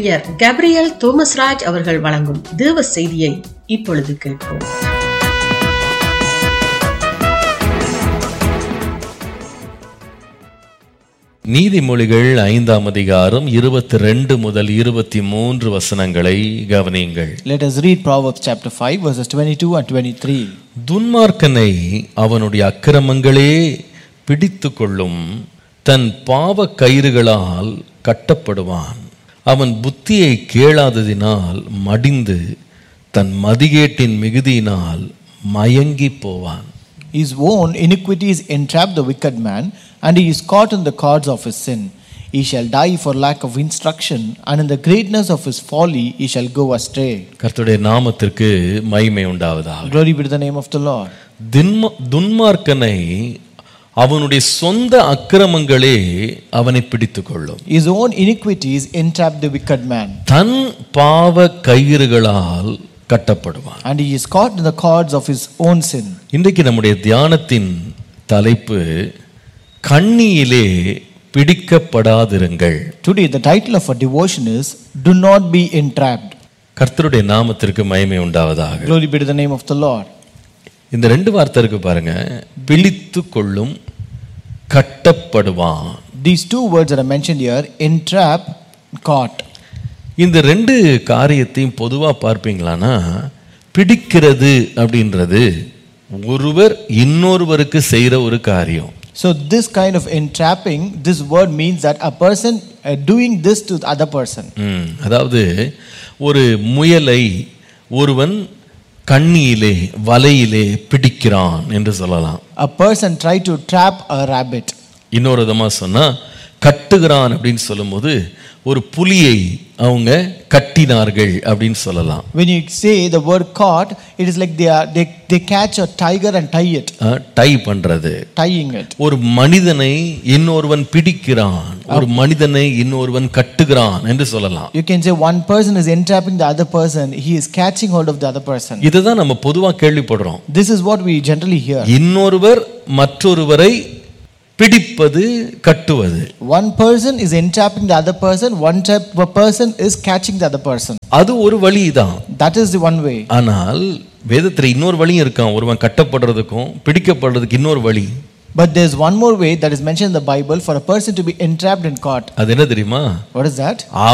ஊழியர் கேப்ரியல் தோமஸ்ராஜ் அவர்கள் வழங்கும் தேவ செய்தியை இப்பொழுது கேட்போம் நீதிமொழிகள் ஐந்தாம் அதிகாரம் இருபத்தி ரெண்டு முதல் இருபத்தி மூன்று வசனங்களை கவனியுங்கள் Let us read Proverbs chapter 5, verses 22 and 23. துன்மார்க்கனை அவனுடைய அக்கிரமங்களே பிடித்து கொள்ளும் தன் பாவ கயிறுகளால் கட்டப்படுவான் அவன் புத்தியை கேளாததினால் மடிந்து தன் மதிகேட்டின் மிகுதியினால் மயங்கி போவான் His own iniquities entrap the wicked man, and he is caught in the cords of his sin. He shall die for lack of instruction, and in the greatness of his folly he shall go astray. கர்த்தருடைய நாமத்திற்கு மகிமை உண்டாவதாக Glory be to the name of the Lord. தின்ம துன்மார்க்கனை அவனுடைய சொந்த அக்கிரமங்களே அவனை பிடித்துக் கொள்ளும் His own iniquities entrap the wicked man, தன் பாவ கயிறுகளால் கட்டப்படுவான் and he is caught in the cords of his own sin. இன்றைக்கு நம்முடைய தியானத்தின் தலைப்பு கண்ணியிலே பிடிக்கப்படாதிருங்கள் Today, the title of our devotion is Do Not Be Entrapped. கர்த்தருடைய நாமத்திற்கு மகிமை உண்டாவதாக Glory be to the name of the Lord. இந்த ரெண்டு வார்த்தை இருக்கு பாருங்க பிடித்து கொள்ளும் கட்டப்படுவான் These two words that are mentioned here entrap, caught. இந்த ரெண்டு காரியத்தையும் பொதுவாக பார்ப்பீங்களான்னா பிடிக்கிறது அப்படின்றது ஒருவர் இன்னொருவருக்கு செய்கிற ஒரு காரியம் So, this kind of entrapping, this word means that a person uh, doing this to the other person. ம், அதாவது ஒரு முயலை ஒருவன் கண்ணியிலே வலையிலே பிடிக்கிறான் என்று சொல்லலாம் A person try to trap a rabbit. இன்னொரு விதமாக சொன்னால் கட்டுகிறான் அப்படின்னு சொல்லும்போது ஒரு புலியை அவங்க கட்டினார்கள் அப்படின்னு சொல்லலாம் When you say the word caught, it is like they are they, they catch a tiger and tie it, tie பண்ணுறது tying it. ஒரு மனிதனை இன்னொருவன் பிடிக்கிறான் ஒரு மனிதனை இன்னொருவன் கட்டுகிறான் என்று சொல்லலாம் You can say one person is entrapping the other person, he is catching hold of the other person. இதுதான் நம்ம பொதுவாக கேள்விப்படுறோம் This is what we generally hear. இன்னொருவர் மற்றொருவரை பிடிப்பது கட்டுவது One person is entrapping the other person, one type of person is catching the other person. அது ஒரு வழிதான் That is the one way. ஆனால் வேதத்தில் இன்னொரு வழியும் இருக்கான் ஒருவன் கட்டப்படுறதுக்கும் பிடிக்கப்படுறதுக்கு இன்னொரு வழி But there's one more way that is mentioned in the Bible for a person to be entrapped and caught. அது என்ன தெரியுமா What is that?